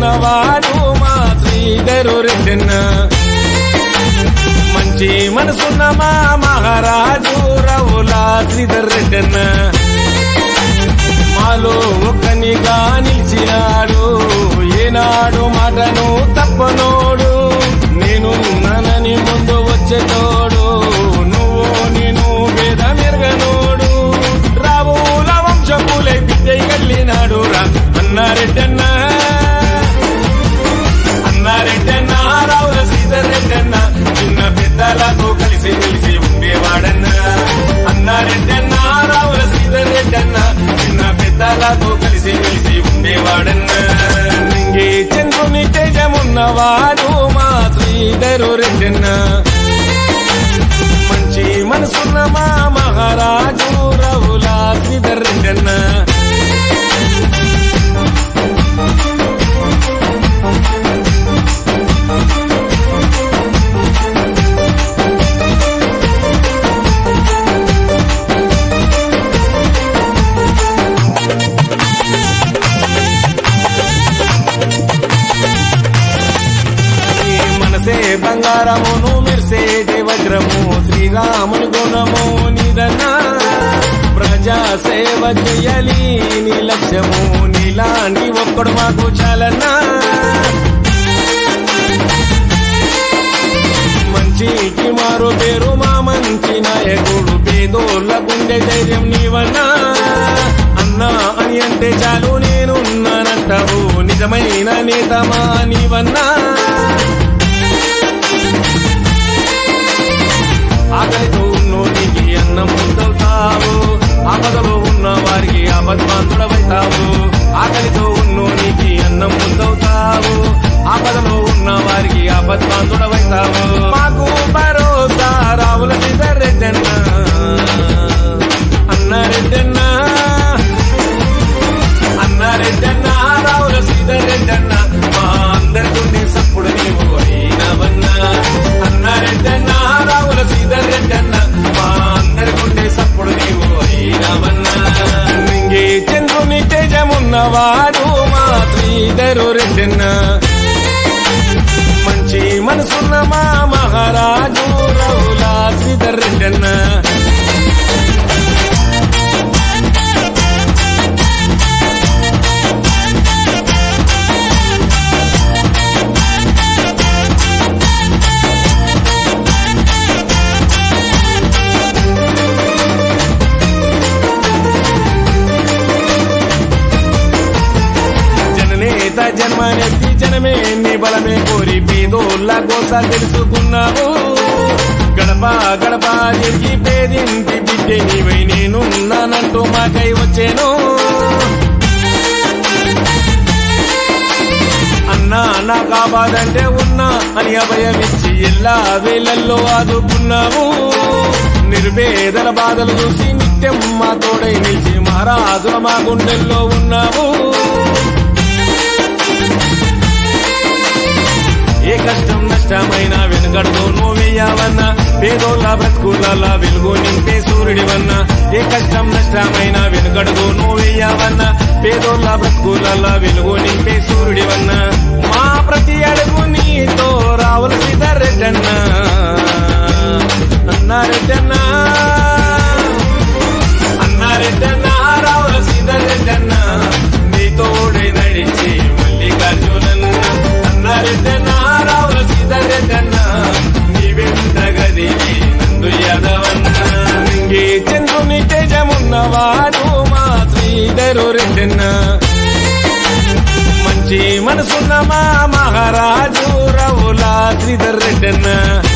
ఉన్నవాడు మా శ్రీధరు రెడ్డన్న మంచి మనసున్న మా మహారాజు రవులా శ్రీధర్ రెడ్డన్న మాలో ఒక్కనిగా నిలిచినాడు ఏనాడు మాటను తప్పనోడు నేను ననని ముందు వచ్చేటోడు నువ్వు నేను వేద మెరగనోడు రావుల వంశములై బిడ్డై గల్లినాడు రా అన్నారెడ్డన్న అన్నారెడ్డన్న రావుల శ్రీధర్ రెడ్డన్న చిన్న పెద్దలతో కలిసి మెలిసి ఉండేవాడన్న అన్నారెడ్డన్న రావుల శ్రీధర్ రెడ్డన్న చిన్న పెద్దలతో కలిసి మెలిసి ఉండేవాడన్న నింగే చంద్రుని తేజమున్నవాడు మా శ్రీధరు రెడ్డన్న మంచి మనసున్న మా మహారాజు రవుల శ్రీధర్ రెడ్డన్న నీ మనసే బంగారమును మెరిసేటి వజ్రము శ్రీరాముని గుణము నిదన్నా ప్రజా సేవ చెయ్యాలి నీ లక్ష్యము నీలాంటి ఒక్కడు మాకు చాలన్నా మంచికి మారు పేరు మా మంచి నాయకుడు పేదోళ్ళ గుండె ధైర్యం నీవన్నా అన్నా అని అంటే చాలు నేనున్నానంటావు నిజమైన నేతమా నీవన్నా ఆకలితో ఉన్నోనికి అన్నం ముద్దవుతావు ఆపదలో ఉన్న వారికి ఆపద్బాంధుడవైతావు ఆకలితో ఉన్నోనికి అన్నం ముద్దవుతావు ఆపదలో ఉన్న వారికి ఆపద్బాంధుడవైతావు మాకు భరోసా రావుల రెడ్డన్న అన్నారెడ్డన్న అన్నారెడ్డన్న రావుల రెడ్డన్న మా అందరికుండి సప్పుడు నీవు అయినవన్నా అన్నారెడ్డన్న రావుల రెడ్డన్న మా అందరికుండే సప్పుడు నీవు అయినవన్నా నింగే చంద్రుని తేజమున్నవాడు మా శ్రీధరు రెడ్డన్న మంచి మనసున్న మా మహారాజు రవుల శ్రీధర్ రెడ్డన్న జననేత జన్మనెత్తి జనమే నీ బలమే కోరి పేదోళ్ళ గోస తెలుసుకున్నావు గడప గడప తిరిగి పేదింటి బిడ్డ నీవై నేనున్నానంటూ మాకై వచ్చేను అన్నా నా కాబాదంటే ఉన్నా అని అభయమిచ్చి ఎల్లా వేలల్లో ఆదుకున్నావు నిర్వేదల బాధలు చూసి నిత్యం మా తోడై నిలిచి మహారాజుల మా గుండెల్లో ఉన్నావు ఏ కష్టం నష్టమైన వెనుకడుతో నువ్వేయావన్నా పేదోళ్ళ బ్రతుకుల వెలుగు నింపే సూర్యుడివన్నా ఏ కష్టం నష్టమైన వెనుకడుతో నువ్వేయావన్నా పేదోళ్ళ బ్రతుకుల వెలుగు నింపే సూర్యుడివన్నా మా ప్రతి అడుగు నీతో రావలసిన రెడ్డన్నా అన్నారెడ్డన్నా అన్నారెడ్డన్నా రావలసిన రెడ్డన్నా నీ తోడే నడిచి మల్లికార్జునన్న అన్నారెడ్డన్నా రావలసిన రెడ్డన్నా నీ వెంట గదివి నందు యాదవన్న నింగే చంద్రుని తేజమున్నవాడు మా శ్రీధరు రెడ్డన్న మంచి మనసున్న మా మహారాజు రవుల శ్రీధర్ రెడ్డన్న